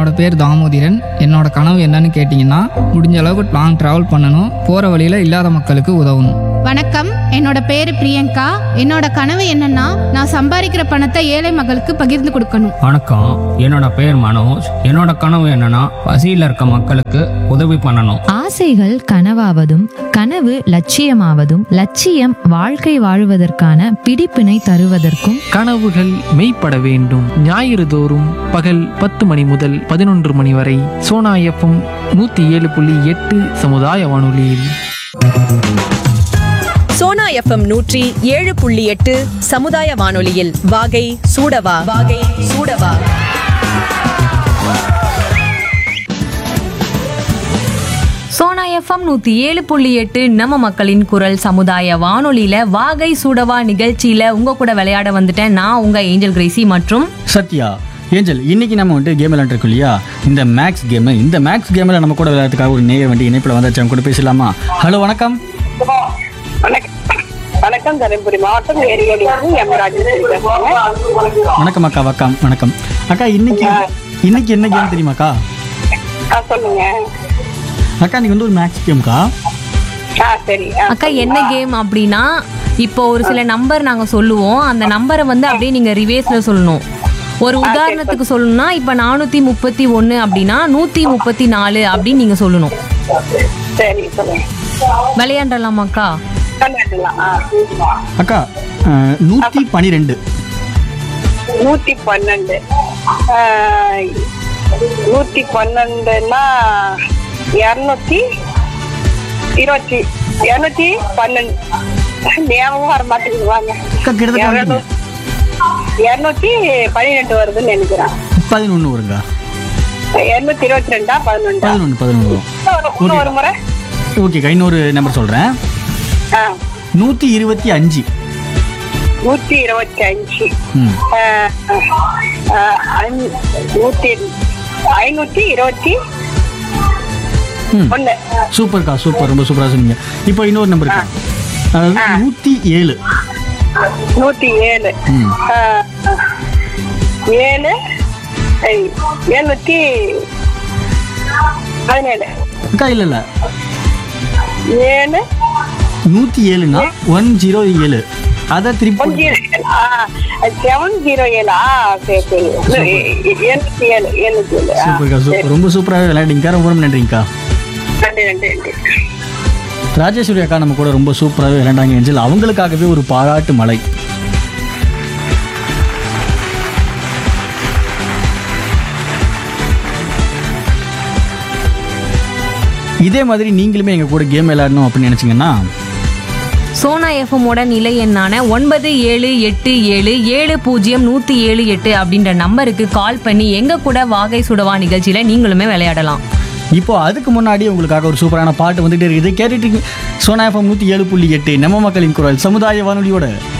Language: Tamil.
என்னோட பேர் தாமோதிரன் என்னோட கனவு என்னன்னு கேட்டிங்கன்னா முடிஞ்ச அளவுக்கு லாங் ட்ராவல் பண்ணணும் போகிற வழியில் இல்லாத மக்களுக்கு உதவணும் வணக்கம் என்னோட பேரு பிரியங்கா என்னோட கனவு என்னன்னா நான் சம்பாதிக்கிற பணத்தை ஏழை மக்களுக்கு பகிர்ந்து கொடுக்கணும் வணக்கம் என்னோட பேர் மனோஜ் என்னோட கனவு என்னன்னா பசியில் இருக்க மக்களுக்கு உதவி பண்ணணும் ஆசைகள் கனவாவதும் கனவு லட்சியமாவதும் லட்சியம் வாழ்க்கை வாழுவதற்கான பிடிப்பினை தருவதற்கும் கனவுகள் மெய்ப்பட வேண்டும் ஞாயிறு தோறும் பகல் பத்து மணி முதல் பதினொன்று மணி வரை சோனா எஃப்எம் நூற்றி ஏழு புள்ளி எட்டு சமுதாய வானொலியில் சோனா எஃப்எம் நூற்றி ஏழு புள்ளி எட்டு சமுதாய வானொலியில் வாகை சூடவா வாகை சூடவா சோனா எஃப்எம் நூற்றி ஏழு புள்ளி எட்டு நம்ம மக்களின் குரல் சமுதாய வானொலியில வாகை சூடவா நிகழ்ச்சியில உங்க கூட விளையாட வந்துட்டேன் நான் உங்க ஏஞ்சல் கிரேசி மற்றும் சத்யா ஏஞ்சல் இன்னைக்கு நம்ம வந்துட்டு கேம் விளையாண்டுருக்கோம் இல்லையா இந்த மேக்ஸ் கேம் இந்த மேக்ஸ் கேமில் நம்ம கூட விளையாடுறதுக்காக ஒரு நேயர் வண்டி இணைப்பில் வந்தாச்சு அவங்க கூட பேசலாமா ஹலோ வணக்கம் வணக்கம் வணக்கம் தருமபுரி மாவட்டம் ஏரியோடியிலிருந்து எம் ராஜேஸ்வரி பேசுறேன் வணக்கம் அக்கா வணக்கம் வணக்கம் அக்கா இன்னைக்கு இன்னைக்கு என்ன கேம் தெரியுமாக்கா ஆ சொல்லுங்க அக்கா இன்னைக்கு வந்து ஒரு மேக்ஸ் கேம்க்கா ஆ சரி ஆ, அக்கா என்ன கேம் அப்படின்னா இப்போ ஒரு சில நம்பர் நாங்க சொல்லுவோம் அந்த நம்பரை வந்து அப்படியே நீங்க ரிவேஸ்ல சொல்லணும் ஒரு உதாரணத்துக்கு சொல்லணும்னா இப்போ நானூத்தி முப்பத்தி ஒன்று அப்படின்னா நூத்தி முப்பத்தி நாலு அப்படின்னு நீங்க சொல்லணும் சரி சொல்லுங்க விளையாண்டலாமாக்கா கண்டாடலாம் ஆ அக்கா அஹ், நூற்றி பன்னிரெண்டு நூத்தி பன்னெண்டு ஆ, நூத்தி பன்னெண்டுன்னா இரநூத்தி இருபத்தி இரநூத்தி பன்னெண்டு ஞாபகம் வர மாட்டேங்குது வாங்க அக்கா கிட்டத்தட்ட வந்துட்டீங்க. இரநூத்தி பன்னிரெண்டு வருதுன்னு நினைக்கிறேன் பதினொன்று வருங்க இருநூத்தி இருபத்தி ரெண்டா பதினொன்றா பதினொன்று பதினொன்று வரும் இன்னொரு- இன்னொரு முறை ஓகேக்கா இன்னொரு நம்பர் சொல்கிறேன் ஆ நூற்றி இருபத்தி அஞ்சு நூத்தி இருபத்தி அஞ்சு ம் ஆஹ், ஆஹ், ஐநூ- நூத்தி ஐநூத்தி இருபத்தி ம் ஒண்ணு சூப்பர்க்கா சூப்பர் ரொம்ப சூப்பராக சொன்னீங்க இப்போ இன்னொரு நம்பர் இருக்கு அதாவது நூற்றி ஏழு நூத்தி ஏழு ம் ஆஹ், ஏழு ஐ, எழுநூத்தி பதினேழு அக்கா இல்லை இல்லை ஏழு நூற்றி ஏழுனா ஒன் ஜீரோ ஏழு அதை திருப்பி ஒன் ஜீரோ ஏழு செவன் ஜீரோ ஏழா சரி சரி எழுநூத்தி ஏழு எழுநூத்தி ஏழு ஆ, சூப்பர்க்கா சரி. சூப்பர் ரொம்ப சூப்பராக விளையாடிங்கக்கா ரொம்ப ரொம்ப நன்றிங்கக்கா நன்றி நன்றி நன்றி ராஜேஸ்வரி அக்கா நம்ம கூட ரொம்ப சூப்பராகவே விளையாண்டாங்க ஏஞ்சல் அவங்களுக்காகவே ஒரு பாராட்டு மலை இதே மாதிரி நீங்களுமே எங்கள் கூட கேம் விளையாடணும் அப்படின்னு நினச்சிங்கன்னா சோனா எஃப்எம்மோட நிலை எண்ணான ஒன்பது ஏழு எட்டு ஏழு ஏழு பூஜ்ஜியம் நூற்றி ஏழு எட்டு அப்படின்ற நம்பருக்கு கால் பண்ணி எங்க கூட வாகை சுடவா நிகழ்ச்சியில நீங்களுமே விளையாடலாம் இப்போ அதுக்கு முன்னாடி உங்களுக்காக ஒரு சூப்பரான பாட்டு வந்துட்டே இருக்குது கேட்டுட்டு இருக்கீங்க சோனா எஃப்எம் நூற்றி ஏழு புள்ளி எட்டு நம்ம மக்களின் குரல் சமுதாய வானொலியோட